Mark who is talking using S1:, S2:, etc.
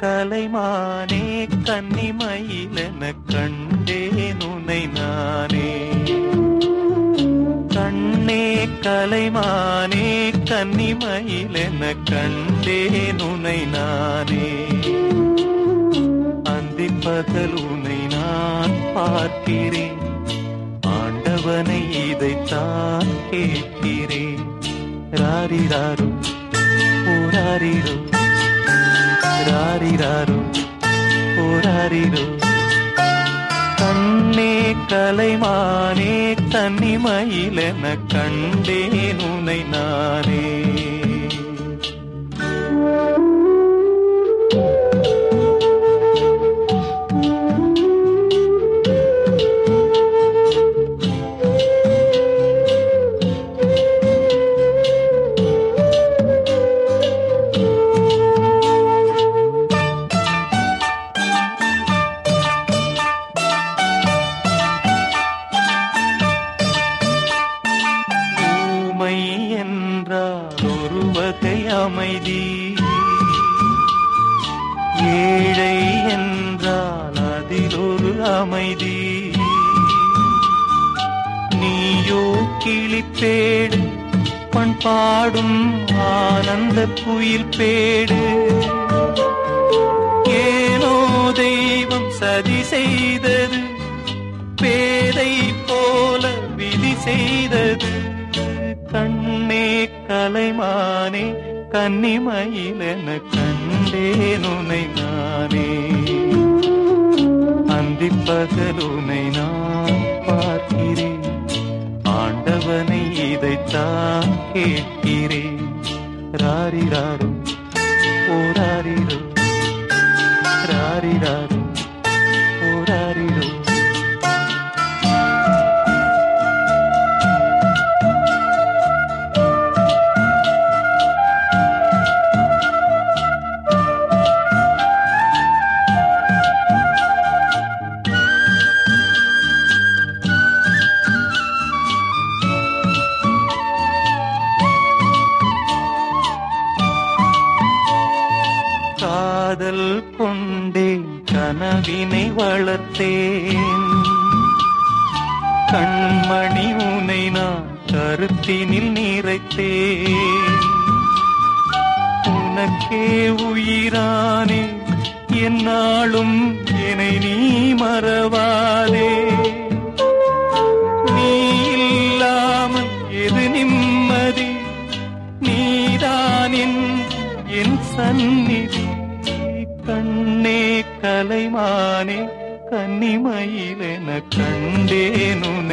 S1: கலைமானே கன்னிமயிலென கண்டேன் உனை நானே கண்ணே கலைமானே கன்னிமயிலென கண்டேன் உனை நானே அந்தி பகல் உனை நான் பார்க்கிறேன் ஆண்டவனை இதைத்தான் கேட்கிறேன் ராரிராரு ஓராரிரோ ராரிராரு ஓராரிரோ கண்ணே கலைமானே கன்னிமயிலென கண்டேன் உனை நானே ஊமை என்றால் ஒரு வகை அமைதி ஏழை என்றால் அதில் ஒரு அமைதி நீயோ கிளிப்பேடு பண்பாடும் ஆனந்த குயில் பேடு ஏனோ தெய்வம் சதி செய்தது பேதை போல விதி செய்தது கண்ணே கலைமானே கன்னிமயிலென கண்டேன் உனை நானே அந்தி பகலுனை நான் பார்க்கிறேன் ஆண்டவனை இதைத்தான் கேட்கிறேன் ராரிராரு ஓராரிரோ ராரிராரு ஓராரிரோ காதல் கொண்டேன் கனவினை வளர்த்தேன் கண்மணி உனை நான் கருத்தினில் நிறைத்தேன் உனக்கே உயிரானே என்னாலும் என்னை நீ மறவாதே நீ இல்லாமல் எது நிம்மதி நீதான் என் என் சந்நிதி கண்ணே கலைமானே கன்னிமயிலென கண்டேன் உன்னை